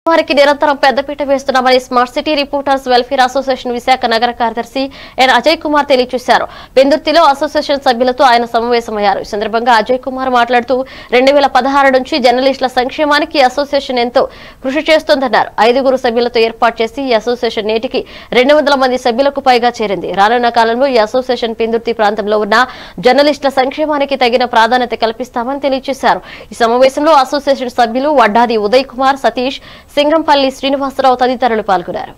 వారికి నిరంతరం పెద్దపీట వేస్తున్నామని smart city reporters welfare association Visakha నగర కార్యదర్శి ఎన్ అజయ్ కుమార్ తెలియజేశారు పెందుర్తిలో అసోసియేషన్ సభ్యులతో ఆయన సమావేశమయ్యారు ఈ సందర్భంగా అజయ్ కుమార్ మాట్లాడుతూ రెండు వేల పదహారు నుంచి జర్నలిస్టుల సంక్షేమానికి అసోసియేషన్ ఎంతో కృషి చేస్తోందన్నారు ఐదుగురు సభ్యులతో ఏర్పాటు చేసి ఈ అసోసియేషన్ నేటికి రెండు వందల మంది సభ్యులకు పైగా చేరింది రానున్న కాలంలో ఈ అసోసియేషన్ పెందుర్తి ప్రాంతంలో ఉన్న జర్నలిస్టుల సంక్షేమానికి తగిన ప్రాధాన్యత కల్పిస్తామని తెలియజేశారు ఈ సమావేశంలో అసోసియేషన్ సభ్యులు వడ్డాది ఉదయ్ కుమార్ సతీష్ సింగంపల్లి శ్రీనివాసరావు తదితరులు పాల్గొన్నారు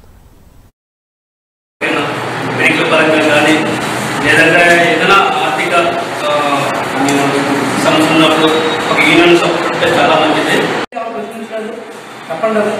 మెడికల్ పరంగా కానీ లేదంటే ఏదైనా ఆర్థిక ఆ, సమస్య ఉన్నప్పుడు ఒక యూనియన్ సపోర్ట్ ఉంటే చాలా మంచిది చెప్పండి అది.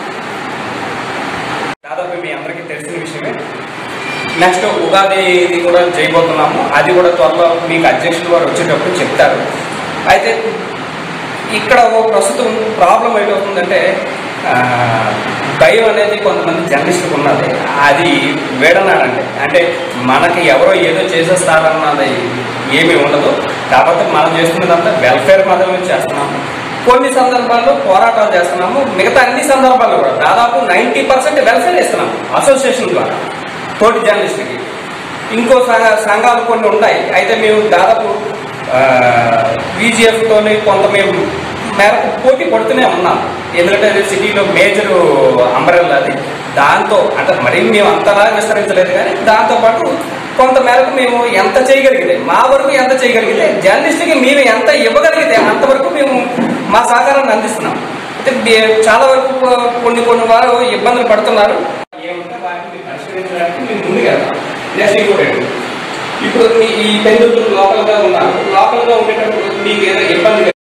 దాదాపు మీ అందరికీ తెలిసిన విషయమే నెక్స్ట్ ఉగాది ఇది కూడా చేయబోతున్నాము అది కూడా త్వరలో మీకు అధ్యక్షులు వారు వచ్చేటప్పుడు చెప్తారు అయితే ఇక్కడ ఓ ప్రస్తుతం ప్రాబ్లం ఏంటవుతుందంటే ఆ, భయం అనేది కొంతమంది జర్నలిస్టులకు ఉన్నది అది వేడనాడండి అంటే మనకి ఎవరో ఏదో చేసేస్తారన్నది ఏమీ ఉండదు కాకపోతే మనం చేస్తున్నదంతా వెల్ఫేర్ మాత్రమే చేస్తున్నాము కొన్ని సందర్భాల్లో పోరాటాలు చేస్తున్నాము మిగతా అన్ని సందర్భాల్లో కూడా దాదాపు నైంటీ పర్సెంట్ వెల్ఫేర్ ఇస్తున్నాము అసోసియేషన్ ద్వారా తోటి జర్నలిస్ట్కి ఇంకో సంఘ సంఘాలు కొన్ని ఉన్నాయి అయితే మేము దాదాపు బీజీఎఫ్తోని కొంత మేము మేరకు పోటీ పడుతూనే ఉన్నాం ఎందుకంటే అది సిటీలో మేజర్ అంబరెల్లా అది దాంతో అంటే మరీ మేము అంతలా విస్తరించలేదు కానీ దాంతోపాటు కొంత మేరకు మేము ఎంత చేయగలిగితే మా వరకు ఎంత చేయగలిగితే జర్నలిస్ట్కి మేము ఎంత ఇవ్వగలిగితే అంతవరకు మేము మా సహకారాన్ని అందిస్తున్నాం అయితే దే- చాలా వరకు కొన్ని కొన్ని వారు ఇబ్బందులు పడుతున్నారు ఏమంటే వాటిని పరిష్కరించడానికి మేము ముందుకు వెళ్తాం నెక్స్ట్ ఇంకోటి ఇప్పుడు మీ ఈ పెందుతులు లోకల్గా ఉన్నారు లోకల్గా ఉండేటప్పుడు మీకు ఏదో ఇబ్బంది